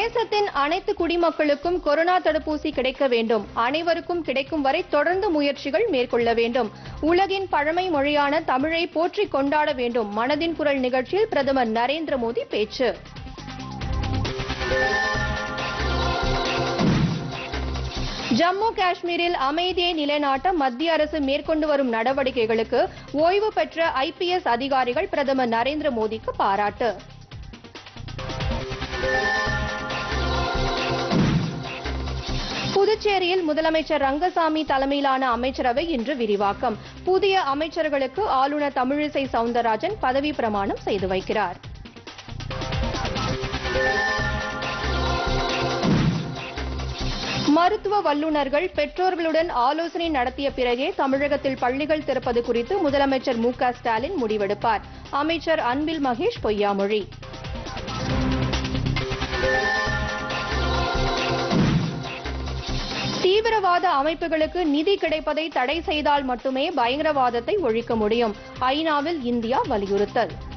தேசத்தின் அனைத்து குடிமக்களுக்கும் கொரோனா தடுப்பூசி கிடைக்க வேண்டும் அனைவருக்கும் கிடைக்கும் வரை தொடர்ந்து முயற்சிகள் மேற்கொள்ள வேண்டும் உலகின் பழமை மொழியான தமிழை போற்றிக் கொண்டாட வேண்டும் மனதின் குரல் நிகழ்ச்சியில் பிரதமர் நரேந்திர மோடி பேச்சு ஜம்மு காஷ்மீரில் அமைதியை நிலைநாட்ட மத்திய அரசு மேற்கொண்டு வரும் நடவடிக்கைகளுக்கு ஓய்வு பெற்ற ஐபிஎஸ் அதிகாரிகள் பிரதமர் நரேந்திர மோடிக்கு பாராட்டு புதுச்சேரியில் முதலமைச்சர் ரங்கசாமி தலைமையிலான அமைச்சரவை இன்று விரிவாக்கம் புதிய அமைச்சர்களுக்கு ஆளுநர் தமிழிசை சவுந்தரராஜன் பதவி பிரமாணம் செய்து வைக்கிறார் மருத்துவ வல்லுநர்கள் பெற்றோர்களுடன் ஆலோசனை நடத்திய பிறகே தமிழகத்தில் பள்ளிகள் திறப்பது குறித்து முதலமைச்சர் மு க ஸ்டாலின் முடிவெடுப்பார் அமைச்சர் அன்பில் மகேஷ் பொய்யாமொழி தீவிரவாத அமைப்புகளுக்கு நிதி கிடைப்பதை தடை செய்தால் மட்டுமே பயங்கரவாதத்தை ஒழிக்க முடியும் ஐநாவில் இந்தியா வலியுறுத்தல்